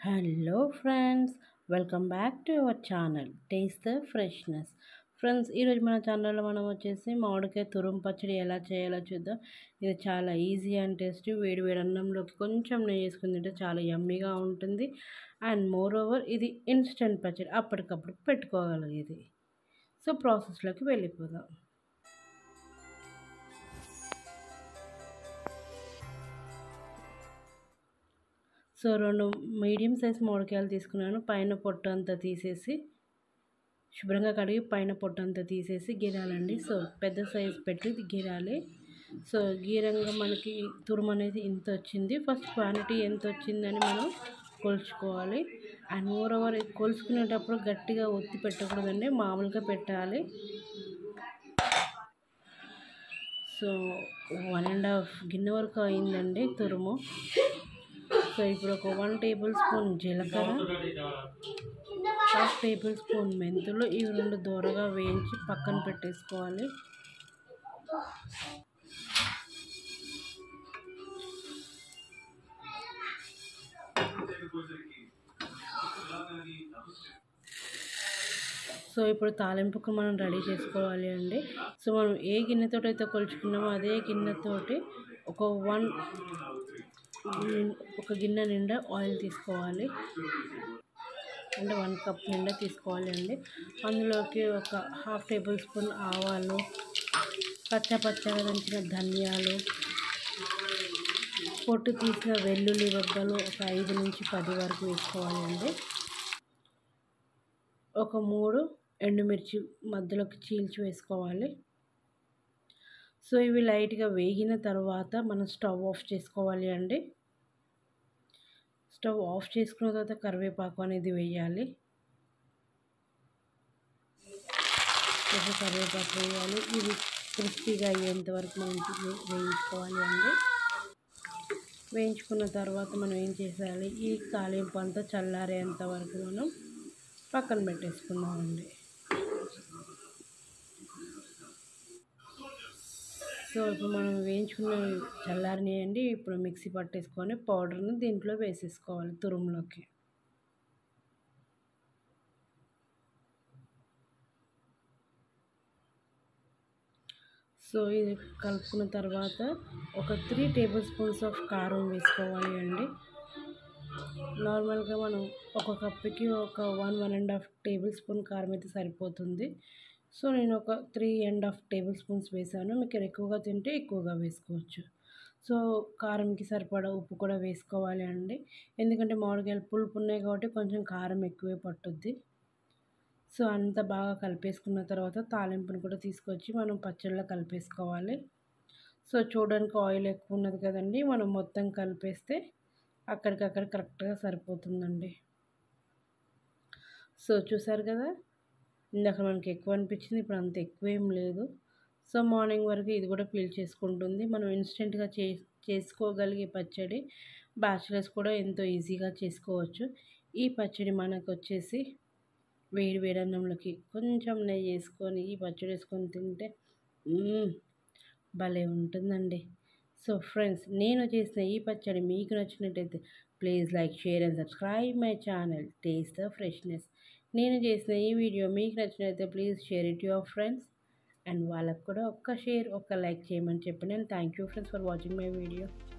hello friends welcome back to our channel taste the freshness friends ఈరోజు మన ఛానల్లో మనం వచ్చేసి మామిడికాయ తురుము పచ్చడి ఎలా చేయాలో చూద్దాం ఇది చాలా ఈజీ అండ్ టేస్టీ వేడి వేడి అన్నంలోకి కొంచెం నెయ్యి వేసుకుని తింటే చాలా యమ్మీగా ఉంటుంది అండ్ మోర్ ఓవర్ ఇది ఇన్స్టెంట్ పచ్చడి అప్పటికప్పుడు పెట్టుకోగలిగేది సో ప్రాసెస్లోకి వెళ్ళిపోదాం సో రెండు మీడియం సైజ్ మామిడికాయలు తీసుకున్నాను పైన పొట్టు అంతా తీసేసి శుభ్రంగా కడిగి పైన పొట్టు అంతా తీసేసి గీరాలండి సో పెద్ద సైజ్ పెట్టి గీరాలి సో గీరంగా మనకి తురుము అనేది ఇంత వచ్చింది ఫస్ట్ క్వాంటిటీ ఎంత వచ్చిందని మనం కొలుచుకోవాలి అండ్ మోర్ ఓవర్ కొలుచుకునేటప్పుడు గట్టిగా ఒత్తి పెట్టకూడదండి మామూలుగా పెట్టాలి సో వన్ అండ్ హాఫ్ గిన్నె వరకు అయిందండి తురుము సో ఇప్పుడు ఒక వన్ టేబుల్ స్పూన్ జీలకర్ర హాఫ్ టేబుల్ స్పూన్ మెంతులు ఇవి రెండు దూరగా వేయించి పక్కన పెట్టేసుకోవాలి సో ఇప్పుడు తాలింపుకు మనం రెడీ చేసుకోవాలి అండి సో మనం ఏ గిన్నెతో అయితే కొలుచుకున్నామో అదే గిన్నెతోటి ఒక వన్ ఒక గిన్నె నిండా ఆయిల్ తీసుకోవాలి అంటే వన్ కప్ నిండా తీసుకోవాలి అండి అందులోకి ఒక హాఫ్ టేబుల్ స్పూన్ ఆవాలు పచ్చ పచ్చగా దంచిన ధనియాలు పొట్టు తీసిన వెల్లుల్లి వద్దలు ఒక ఐదు నుంచి పది వరకు వేసుకోవాలి అండి ఒక మూడు ఎండుమిర్చి మధ్యలోకి చీల్చి వేసుకోవాలి సో ఇవి లైట్గా వేగిన తర్వాత మనం స్టవ్ ఆఫ్ చేసుకోవాలి అండి స్టవ్ ఆఫ్ చేసుకున్న తర్వాత కరివేపాకు అనేది వేయాలి కరివేపాకు వేయాలి ఇవి క్రిస్పీగా అయ్యేంత వరకు మనం వేయించుకోవాలి అండి వేయించుకున్న తర్వాత మనం ఏం చేసేయాలి ఈ తాలింపు అంతా చల్లారేంత వరకు మనం పక్కన పెట్టేసుకుందామండి సో ఇప్పుడు మనం వేయించుకున్న చల్లారినాయండి ఇప్పుడు మిక్సీ పట్టేసుకొని పౌడర్ని దీంట్లో వేసేసుకోవాలి తురుములోకి సో ఇది కలుపుకున్న తర్వాత ఒక త్రీ టేబుల్ స్పూన్స్ ఆఫ్ కారం వేసుకోవాలి అండి నార్మల్గా మనం ఒక కప్పుకి ఒక one one and half tablespoon కారం అయితే సరిపోతుంది సో నేను ఒక three and half tablespoons వేసాను మీకు ఎక్కువగా తింటే ఎక్కువగా వేసుకోవచ్చు సో కారంకి సరిపడా ఉప్పు కూడా వేసుకోవాలి అండి ఎందుకంటే మామిడికాయలు పులుపు ఉన్నాయి కాబట్టి కొంచెం కారం ఎక్కువే పట్టుద్ది సో అంత బాగా కలిపేసుకున్న తర్వాత తాలింపుని కూడా తీసుకొచ్చి మనం పచ్చళ్ళలో కలిపేసుకోవాలి సో చూడడానికి ఆయిల్ ఎక్కువ ఉన్నది కదండి మనం మొత్తం కలిపేస్తే అక్కడికక్కడ కరెక్ట్గా సరిపోతుందండి సో చూసారు కదా ఇందాక మనకి ఎక్కువ అనిపించింది ఇప్పుడు అంత ఎక్కువ ఏం లేదు సో మార్నింగ్ వరకు ఇది కూడా పీల్ చేసుకుంటుంది మనం ఇన్స్టెంట్గా చే చేసుకోగలిగే పచ్చడి బ్యాచిలర్స్ కూడా ఎంతో ఈజీగా చేసుకోవచ్చు ఈ పచ్చడి మనకు వచ్చేసి వేడి వేడి అన్నంలోకి కొంచెం నెయ్యి వేసుకొని ఈ పచ్చడి వేసుకొని తింటే భలే ఉంటుందండి సో ఫ్రెండ్స్ నేను చేసిన ఈ పచ్చడి మీకు నచ్చినట్టయితే please like share and subscribe my channel taste the freshness నేను చేసిన ఈ వీడియో మీకు నచ్చినట్లయితే please share it your friends and వాళ్ళకు కూడా ఒక్క షేర్ ఒక్క లైక్ చేయమని చెప్పి నేను thank you friends for watching my video